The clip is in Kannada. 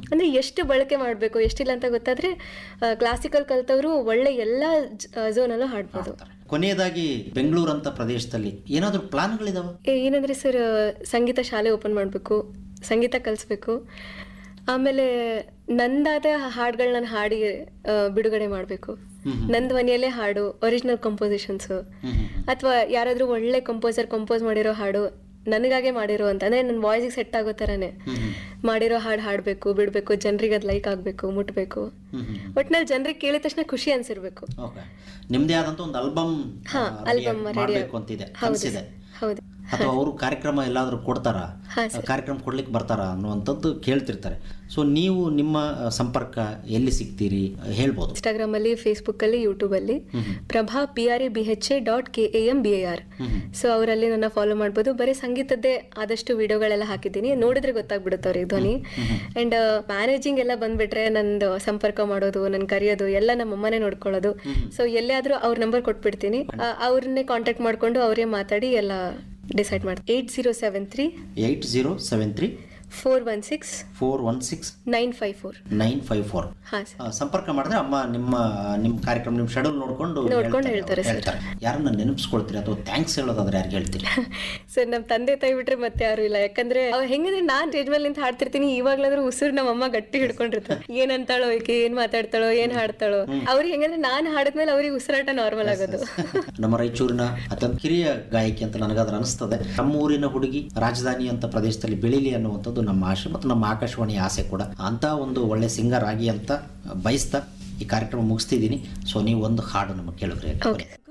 ಅಂದ್ರೆ ಎಷ್ಟು ಬಳಕೆ ಮಾಡಬೇಕು ಎಷ್ಟಿಲ್ಲ ಅಂತ ಗೊತ್ತಾದ್ರೆ ಕ್ಲಾಸಿಕಲ್ ಕಲ್ತವರು ಒಳ್ಳೆ ಎಲ್ಲ ಝೋನಲ್ಲೂ ಹಾಡ್ಬೋದು ಕೊನೆಯದಾಗಿ ಬೆಂಗಳೂರು ಅಂತ ಪ್ರದೇಶದಲ್ಲಿ ಏನಾದರೂ ಪ್ಲಾನ್ಗಳಿದಾವ ಏ- ಏನಂದ್ರೆ ಸರ್ ಸಂಗೀತ ಶಾಲೆ ಓಪನ್ ಮಾಡಬೇಕು ಸಂಗೀತ ಕಲಿಸ್ಬೇಕು ಆಮೇಲೆ ನಂದಾದ ಹಾಡುಗಳು ನಾನು ಹಾಡಿ ಆ, ಬಿಡುಗಡೆ ಮಾಡಬೇಕು ನಂದ್ ಮನೆಯಲ್ಲೇ ಹಾಡು ಒರಿಜಿನಲ್ ಕಂಪೋಸಿಷನ್ಸ್ ಅಥವಾ ಯಾರಾದ್ರೂ ಒಳ್ಳೆ ಕಂಪೋಸರ್ ಕಂಪೋಸ್ ಮಾಡಿರೋ ಹಾಡು ನನಗಾಗೆ ಮಾಡಿರೋ ಅಂತ ಅಂದ್ರೆ ನನ್ನ ವಾಯ್ಸಿಗೆ ಸೆಟ್ ಆಗೋ ಥರನೇ ಮಾಡಿರೋ ಹಾಡು ಹಾಡಬೇಕು ಬಿಡಬೇಕು ಜನರಿಗೆ ಅದು ಲೈಕ್ ಆಗಬೇಕು ಮುಟ್ಬೇಕು ಒಟ್ನಲ್ಲಿ ಜನರಿಗೆ ಕೇಳಿದ ತಕ್ಷಣ ಖುಷಿ ಅನ್ಸಿರ್ಬೇಕು ಓಕೆ ನಿಮ್ಮದೇ ಆದಂತ ಒಂದು ಆಲ್ಬಮ್ ಹಾ, album ready ಮಾಡಬೇಕು ಅಂತಿದೆ ಹೌದು ಕನಸಿದೆ ಹೌದು ಅಥವಾ ಅವರು ಕಾರ್ಯಕ್ರಮ ಎಲ್ಲಾದರೂ ಕೊಡ್ತಾರ ಹಾ, ಕಾರ್ಯಕ್ರಮ ಕೊಡ್ಲಿಕ್ಕೆ ಬರ್ತಾರ ಅನ್ನುವಂಥದ್ದು ಕೇಳ್ತಿರ್ತಾರೆ ಸೊ ನೀವು ನಿಮ್ಮ ಆ, ಸಂಪರ್ಕ ಎಲ್ಲಿ ಸಿಗ್ತೀರಿ ಹೇಳ್ಬೋದು ಇನ್ಸ್ಟಾಗ್ರಾಮ್ ಅಲ್ಲಿ ಫೇಸ್ಬುಕ್ ಅಲ್ಲಿ ಯೂಟ್ಯೂಬ್ ಅಲ್ಲಿ Prabha P R A B H A dot K A M B A R so ಅವರಲ್ಲಿ ನನ್ನ ಫಾಲೋ ಮಾಡ್ಬೋದು ಬರೀ ಸಂಗೀತದ್ದೇ ಆದಷ್ಟು ವಿಡಿಯೋಗಳೆಲ್ಲ ಹಾಕಿದ್ದೀನಿ ನೋಡಿದ್ರೆ ಗೊತ್ತಾಗ್ಬಿಡುತ್ತೆ ಅವ್ರಿಗೆ ಧ್ವನಿ ಅಂಡ್ ಮ್ಯಾನೇಜಿಂಗ್ ಎಲ್ಲ ಬಂದ್ಬಿಟ್ರೆ ನಂದು ಸಂಪರ್ಕ ಮಾಡೋದು ನನ್ ಕರೆಯೋದು ಎಲ್ಲ ನಮ್ಮ ಅಮ್ಮನೇ ನೋಡ್ಕೊಳ್ಳೋದು ಸೊ ಎಲ್ಲಾದ್ರೂ ಅವ್ರ ನಂಬರ್ ಕೊಟ್ಬಿಡ್ತೀನಿ ಆ, ಅವ್ರನ್ನೇ ಕಾಂಟ್ಯಾಕ್ಟ್ ಮಾಡ್ಕೊಂಡು ಅವರೇ ಮಾತಾಡಿ ಎಲ್ಲ ಡಿಸೈಡ್ ಮಾಡ್ತೀನಿ eight zero seven three eight zero seven three four one six four one six nine five four nine five four ಹಾಂ ಸರ್ ಸಂಪರ್ಕ ಮಾಡಿದ್ರೆ ಅಮ್ಮ ನಿಮ್ಮ ನಿಮ್ಮ ಕಾರ್ಯಕ್ರಮ ನಿಮ್ಮ ಶೆಡ್ಯೂಲ್ ನೋಡ್ಕೊಂಡು ನೋಡ್ಕೊಂಡು ಹೇಳ್ತಾರೆ, ಹೇಳ್ತಾರೆ ಹೇಳ್ತಾರೆ ಯಾರನ್ನ ನೆನಪಿಸ್ಕೊಳ್ತೀರಿ ಅಥವಾ ಥ್ಯಾಂಕ್ಸ್ ಹೇಳೋದಾದ್ರೆ ಯಾರಿಗೆ ಹೇಳ್ತೀರಿ ಸರ್ ನಮ್ಮ ತಂದೆ ತಾಯಿ ಬಿಟ್ರೆ ಮತ್ತೆ ಯಾರು ಇಲ್ಲ ಯಾಕಂದ್ರೆ ಅವ್ರು ಹೆಂಗಂದ್ರೆ ನಾನ್ ಸ್ಟೇಜ್ ಮೇಲೆ ನಿಂತು ಹಾಡ್ತಿರ್ತೀನಿ ಇವಾಗ್ಲಾದ್ರೂ ಉಸಿರು ನಮ್ಮ ಅಮ್ಮ ಗಟ್ಟಿ ಹಿಡ್ಕೊಂಡಿರ್ತಾರೆ ಏನ್ ಅಂತಾಳೋ ಈಕೆ ಏನ್ ಮಾತಾಡ್ತಾಳೋ ಏನ್ ಹಾಡ್ತಾಳೋ ಅವ್ರಿಗೆ ಹೆಂಗಂದ್ರೆ ನಾನ್ ಹಾಡಿದ್ಮೇಲೆ ಅವ್ರಿಗೆ ಉಸಿರಾಟ ನಾರ್ಮಲ್ ಆಗೋದು ನಮ್ಮ ರಾಯಚೂರಿನ ಅತ್ಯಂತ ಕಿರಿಯ ಗಾಯಕಿ ಅಂತ ನನಗಾದ್ರೆ ಅನಿಸ್ತದೆ ನಮ್ಮ ಊರಿನ ಹುಡುಗಿ ರಾಜಧಾನಿ ಅಂತ ಪ್ರದೇಶದಲ್ಲಿ ಬೆಳೀಲಿ ಅನ್ನುವಂಥದ್ದು ನಮ್ಮ ಆಶೆ ಮತ್ತು ನಮ್ಮ ಆಕಾಶವಾಣಿಯ ಆಸೆ ಕೂಡ ಅಂತ ಒಂದು ಒಳ್ಳೆ ಸಿಂಗರ್ ಆಗಿ ಅಂತ ಬಯಸ್ತಾ ಈ ಕಾರ್ಯಕ್ರಮ ಮುಗಿಸ್ತಿದ್ದೀನಿ ಸೊ ನೀವು ಒಂದು ಹಾಡು ನಮಗೆ ಕೇಳಿದ್ರೆ ಓಕೆ